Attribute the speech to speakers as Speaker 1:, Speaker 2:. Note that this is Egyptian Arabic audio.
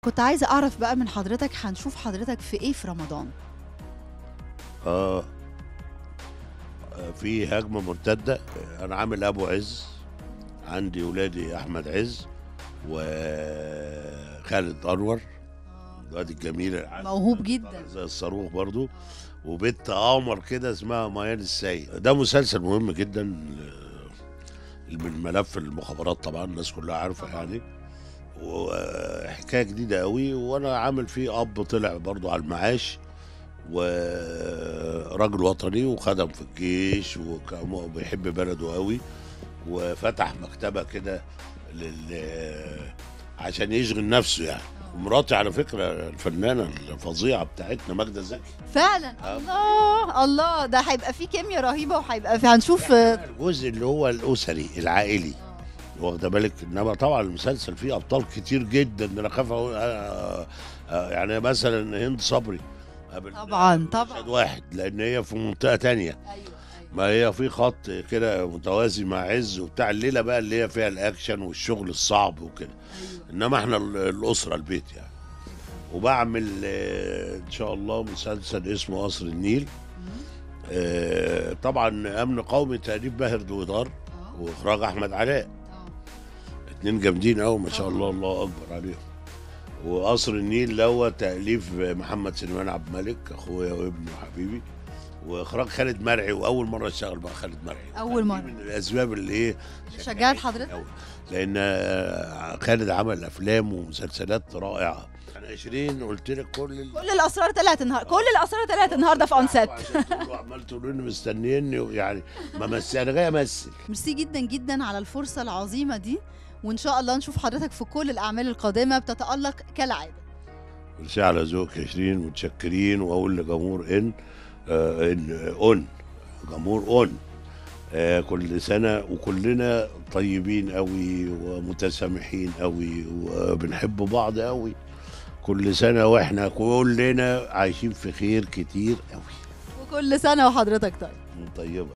Speaker 1: كنت عايزه اعرف بقى من حضرتك هنشوف حضرتك في ايه في رمضان
Speaker 2: اه آه، في هجمة مرتدة آه، أنا عامل أبو عز عندي ولادي أحمد عز وخالد أنور الواد الجميل العسل.
Speaker 1: موهوب جدا
Speaker 2: زي الصاروخ برضو وبنت قمر كده اسمها ميان السيد ده مسلسل مهم جدا ل- من ملف المخابرات طبعا الناس كلها عارفه يعني وحكايه جديده قوي وانا عامل فيه اب طلع برضو على المعاش وراجل وطني وخدم في الجيش وبيحب بلده قوي وفتح مكتبه كده لل عشان يشغل نفسه يعني مراتي على فكره الفنانه الفظيعه بتاعتنا ماجده زكي
Speaker 1: فعلا
Speaker 2: آه.
Speaker 1: الله الله ده هيبقى فيه كيمياء رهيبه وهيبقى في هنشوف آه،
Speaker 2: الجزء اللي هو الاسري العائلي واخده بالك انما طبعا المسلسل فيه ابطال كتير جدا ده انا خاف أقول آه، آه، يعني مثلا هند صبري قبل-
Speaker 1: طبعا طبعا
Speaker 2: مشهد واحد لان هي في منطقه تانية
Speaker 1: ايوه
Speaker 2: ما هي في خط كده متوازي مع عز وبتاع الليله بقى اللي هي فيها الاكشن والشغل الصعب وكده
Speaker 1: ايوه
Speaker 2: انما احنا ال- الاسره البيت يعني وبعمل آه، ان شاء الله مسلسل اسمه قصر النيل آه، طبعا امن قومي تاليف باهر دويدار
Speaker 1: آه،
Speaker 2: واخراج احمد علاء
Speaker 1: آه.
Speaker 2: اتنين جامدين قوي ما شاء الله الله اكبر عليهم وقصر النيل دوت تاليف محمد سليمان عبد الملك اخويا وابني وحبيبي واخراج خالد مرعي واول مره اشتغل مع خالد مرعي
Speaker 1: أول
Speaker 2: دي
Speaker 1: مرة.
Speaker 2: من الاسباب اللي ايه
Speaker 1: شجعت حضرتك؟
Speaker 2: أوي. لان آه، خالد عمل افلام ومسلسلات رائعه انا 20 قلت لك كل ال-
Speaker 1: كل الاسرار طلعت النهارده كل الاسرار طلعت النهارده في اونست
Speaker 2: عشان تقولوا عمال تقولوا لي مستنيني يعني ما مثل انا جاي امثل
Speaker 1: ميرسي جدا جدا على الفرصه العظيمه دي وان شاء الله نشوف حضرتك في كل الاعمال القادمه بتتالق كالعاده
Speaker 2: ميرسي على ذوقك يا شيرين متشكرين واقول لجمهور ان آه ان اون جمهور اون آه كل سنه وكلنا طيبين قوي ومتسامحين قوي وبنحب بعض قوي كل سنه واحنا كلنا عايشين في خير كتير قوي
Speaker 1: وكل سنه وحضرتك طيب
Speaker 2: طيبه